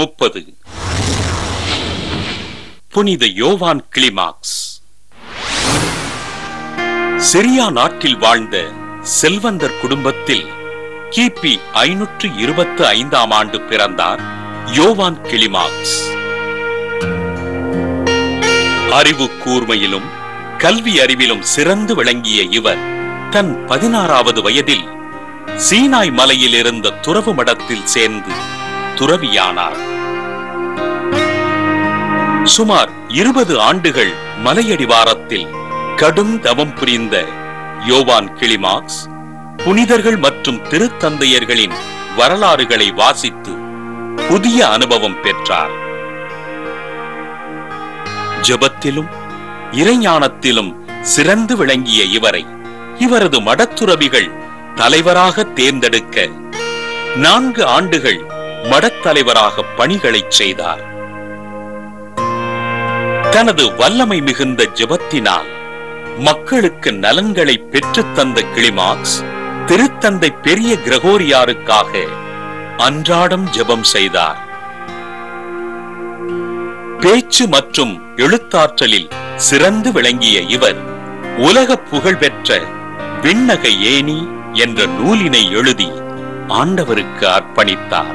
முப்பது புனித யோவான் கிளிமாக்ஸ் சிரியா நாட்டில் வாழ்ந்த செல்வந்தர் குடும்பத்தில் கிபி ஐநூற்று இருபத்து ஐந்தாம் ஆண்டு பிறந்தார் யோவான் கிளிமாக்ஸ் அறிவு கூர்மையிலும் கல்வி அறிவிலும் சிறந்து விளங்கிய இவர் தன் பதினாறாவது வயதில் சீனாய் மலையில் இருந்த துறவு மடத்தில் சேர்ந்து துறவியானார் சுமார் இருபது ஆண்டுகள் மலையடிவாரத்தில் கடும் தவம் புரிந்த யோவான் கிளிமாக்ஸ் புனிதர்கள் மற்றும் திருத்தந்தையர்களின் வரலாறுகளை வாசித்து புதிய அனுபவம் பெற்றார் ஜெபத்திலும் இறைஞானத்திலும் சிறந்து விளங்கிய இவரை இவரது மடத்துறவிகள் தலைவராக தேர்ந்தெடுக்க நான்கு ஆண்டுகள் மடத்தலைவராக பணிகளைச் செய்தார் தனது வல்லமை மிகுந்த ஜெபத்தினால் மக்களுக்கு நலன்களை பெற்றுத் தந்த கிளிமாக்ஸ் திருத்தந்தை பெரிய கிரகோரியாருக்காக அன்றாடம் ஜெபம் செய்தார் பேச்சு மற்றும் எழுத்தாற்றலில் சிறந்து விளங்கிய இவர் உலக புகழ்பெற்ற விண்ணக ஏணி என்ற நூலினை எழுதி ஆண்டவருக்கு அர்ப்பணித்தார்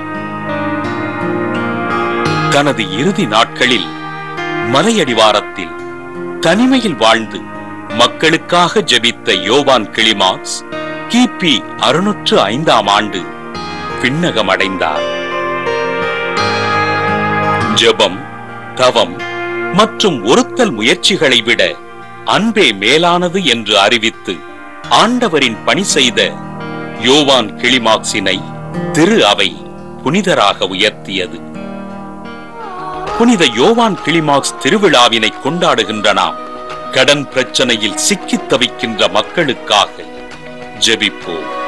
தனது இறுதி நாட்களில் மலையடிவாரத்தில் தனிமையில் வாழ்ந்து மக்களுக்காக ஜெபித்த யோவான் கிளிமாக்ஸ் கிபி அறுநூற்று ஐந்தாம் ஆண்டு விண்ணகம் அடைந்தார் ஜெபம் தவம் மற்றும் ஒருத்தல் முயற்சிகளை விட அன்பே மேலானது என்று அறிவித்து ஆண்டவரின் பணி செய்த யோவான் கிளிமாக்ஸினை திரு அவை புனிதராக உயர்த்தியது புனித யோவான் கிளிமாக்ஸ் திருவிழாவினை கொண்டாடுகின்ற நாம் கடன் பிரச்சனையில் சிக்கித் தவிக்கின்ற மக்களுக்காக ஜெபிப்போம்